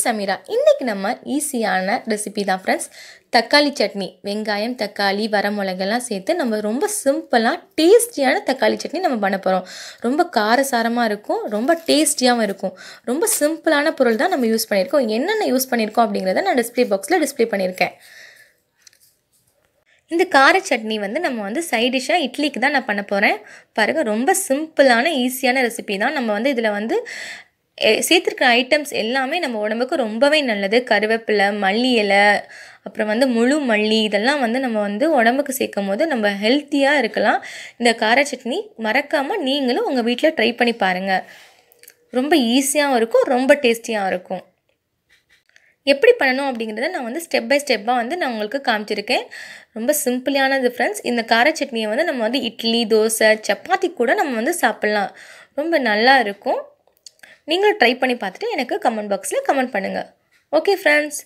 சமீரா இன்றைக்கி நம்ம ஈஸியான ரெசிபி தான் ஃப்ரெண்ட்ஸ் தக்காளி சட்னி வெங்காயம் தக்காளி வரமிளகெல்லாம் சேர்த்து நம்ம ரொம்ப சிம்பிளாக டேஸ்டியான தக்காளி சட்னி நம்ம பண்ண போகிறோம் ரொம்ப காரசாரமாக இருக்கும் ரொம்ப டேஸ்டியாகவும் இருக்கும் ரொம்ப சிம்பிளான பொருள் தான் நம்ம யூஸ் பண்ணியிருக்கோம் என்னென்ன யூஸ் பண்ணியிருக்கோம் அப்படிங்கிறத நான் டிஸ்பிளே பாக்ஸில் டிஸ்பிளே பண்ணியிருக்கேன் இந்த கார சட்னி வந்து நம்ம வந்து சைட் டிஷ்ஷாக இட்லிக்கு தான் நான் பண்ண போகிறேன் பாருங்கள் ரொம்ப சிம்பிளான ஈஸியான ரெசிபி தான் நம்ம வந்து இதில் வந்து எ- சேர்த்திருக்கிற ஐட்டம்ஸ் எல்லாமே நம்ம உடம்புக்கு ரொம்பவே நல்லது கருவேப்பிலை மல்லி இலை அப்புறம் வந்து முழு மல்லி இதெல்லாம் வந்து நம்ம வந்து உடம்புக்கு சேர்க்கும் போது நம்ம ஹெல்த்தியாக இருக்கலாம் இந்த கார சட்னி மறக்காமல் நீங்களும் உங்கள் வீட்டில் ட்ரை பண்ணி பாருங்கள் ரொம்ப ஈஸியாகவும் இருக்கும் ரொம்ப டேஸ்டியாகவும் இருக்கும் எப்படி பண்ணணும் அப்படிங்கிறத நான் வந்து ஸ்டெப் பை ஸ்டெப்பாக வந்து நான் உங்களுக்கு காமிச்சிருக்கேன் ரொம்ப சிம்பிளானது ஃப்ரெண்ட்ஸ் இந்த கார சட்னியை வந்து நம்ம வந்து இட்லி தோசை சப்பாத்தி கூட நம்ம வந்து சாப்பிட்லாம் ரொம்ப நல்லா இருக்கும் நீங்களும் ட்ரை பண்ணி பார்த்துட்டு எனக்கு கமெண்ட் பாக்ஸில் கமெண்ட் பண்ணுங்கள் ஓகே ஃப்ரெண்ட்ஸ்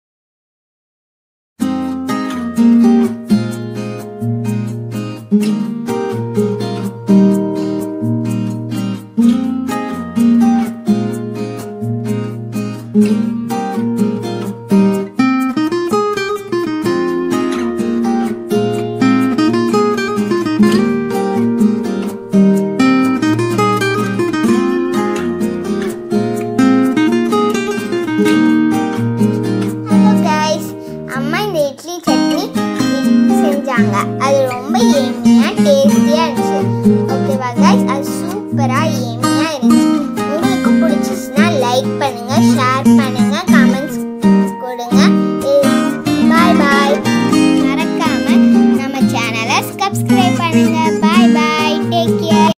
ஹலோ கைஸ் அம்மா இந்த இட்லி சட்னி செஞ்சாங்க அது ரொம்ப ஏமியா டேஸ்டியா இருந்துச்சு ஓகேவா கைஸ் அது சூப்பரா ஏமியா இருந்துச்சு உங்களுக்கு பிடிச்சிச்சுன்னா லைக் பண்ணுங்க ஷேர் பண்ணுங்க கமெண்ட்ஸ் கொடுங்க பாய் பாய் மறக்காம நம்ம சேனலை சப்ஸ்கிரைப் பண்ணுங்க